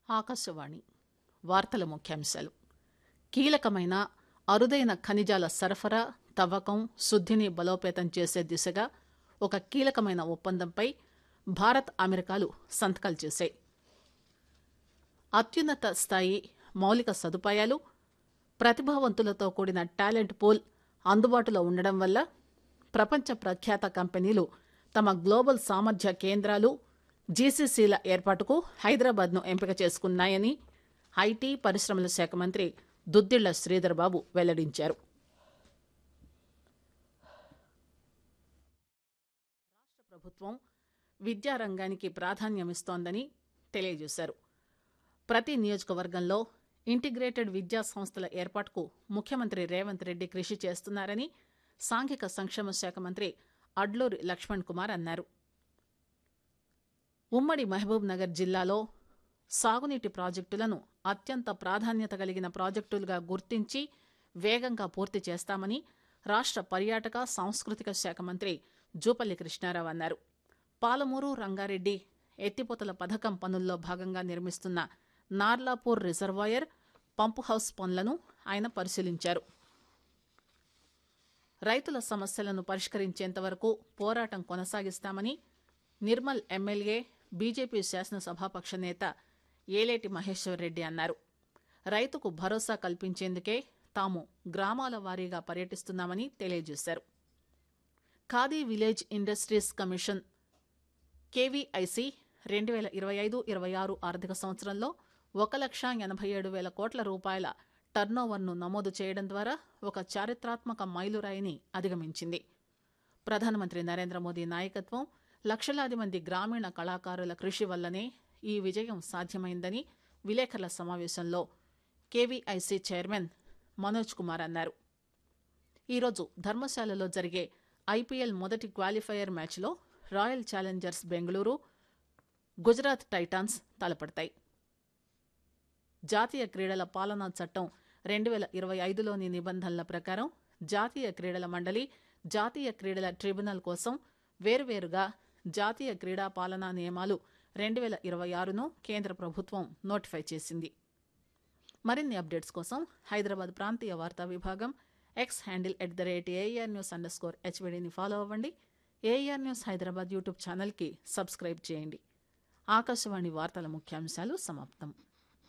ఆకాశవాణి వార్తల ముఖ్యాంశాలు కీలకమైన అరుదైన ఖనిజాల సరఫరా తవ్వకం శుద్దిని బలోపేతం చేసే దిశగా ఒక కీలకమైన ఒప్పందంపై భారత్ అమెరికాలు సంతకాలు చేశాయి అత్యున్నత స్థాయి మౌలిక సదుపాయాలు ప్రతిభావంతులతో కూడిన టాలెంట్ పూల్ అందుబాటులో ఉండడం వల్ల ప్రపంచ ప్రఖ్యాత కంపెనీలు తమ గ్లోబల్ సామర్థ్య కేంద్రాలు జీసీసీల ఏర్పాటుకు హైదరాబాద్ను ఎంపిక చేసుకున్నాయని ఐటీ పరిశ్రమల శాఖ మంత్రి దుద్దిళ్ల శ్రీధర్ బాబు వెల్లడించారు రాష్ట్ర ప్రభుత్వం విద్యారంగానికి ప్రాధాన్యమిస్తోందని తెలియజేశారు ప్రతి నియోజకవర్గంలో ఇంటిగ్రేటెడ్ విద్యా సంస్థల ఏర్పాటుకు ముఖ్యమంత్రి రేవంత్ రెడ్డి కృషి చేస్తున్నారని సాంఘిక సంక్షేమ శాఖ మంత్రి అడ్లూరి లక్ష్మణ్ కుమార్ అన్నారు ఉమ్మడి మహబూబ్ నగర్ జిల్లాలో సాగునీటి ప్రాజెక్టులను అత్యంత ప్రాధాన్యత కలిగిన ప్రాజెక్టులుగా గుర్తించి వేగంగా పూర్తి చేస్తామని రాష్ట్ర పర్యాటక సాంస్కృతిక శాఖ మంత్రి జూపల్లి కృష్ణారావు అన్నారు పాలమూరు రంగారెడ్డి ఎత్తిపోతల పథకం పనుల్లో భాగంగా నిర్మిస్తున్న నార్లాపూర్ రిజర్వాయర్ పంపు హౌస్ పనులను ఆయన పరిశీలించారు రైతుల సమస్యలను పరిష్కరించేంత వరకు పోరాటం కొనసాగిస్తామని నిర్మల్ ఎమ్మెల్యే బీజేపీ శాసనసభాపక్ష నేత ఏలేటి మహేశ్వర్ రెడ్డి అన్నారు రైతుకు భరోసా కల్పించేందుకే తాము గ్రామాల వారీగా పర్యటిస్తున్నామని తెలియజేశారు Khadi village industries commission KVIC రెండు వేల ఇరవై ఐదు ఇరవై ఆరు ఆర్థిక సంవత్సరంలో ఒక లక్ష ఎనభై ఏడు వేల కోట్ల రూపాయల టర్నోవర్ను నమోదు చేయడం ద్వారా ఒక చారిత్రాత్మక మైలురాయిని అధిగమించింది ప్రధానమంత్రి నరేంద్ర మోదీ నాయకత్వం లక్షలాది మంది గ్రామీణ కళాకారుల కృషి వల్లనే ఈ విజయం సాధ్యమైందని విలేకరుల సమావేశంలో కేవీఐసి చైర్మన్ మనోజ్ కుమార్ అన్నారు ఈరోజు ధర్మశాలలో జరిగే ఐపీఎల్ మొదటి క్వాలిఫైయర్ మ్యాచ్లో Royal Challengers Bengaluru Gujarat Titans తలపడతాయి జాతీయ క్రీడల పాలనా చట్టం రెండు వేల ఇరవై ఐదులోని నిబంధనల ప్రకారం జాతీయ క్రీడల మండలి జాతీయ క్రీడల ట్రిబ్యునల్ కోసం వేరువేరుగా జాతీయ క్రీడా పాలనా నియమాలు రెండు వేల ఇరవై ఆరును కేంద్ర ప్రభుత్వం నోటిఫై చేసింది మరిన్ని అప్డేట్స్ కోసం హైదరాబాద్ ప్రాంతీయ వార్తా విభాగం X handle at the rate AR news underscore హెచ్వీడీని ఫాలో అవ్వండి ఏఆర్ న్యూస్ హైదరాబాద్ యూట్యూబ్ ఛానల్కి సబ్స్క్రైబ్ చేయండి ఆకాశవాణి వార్తల ముఖ్యాంశాలు సమాప్తం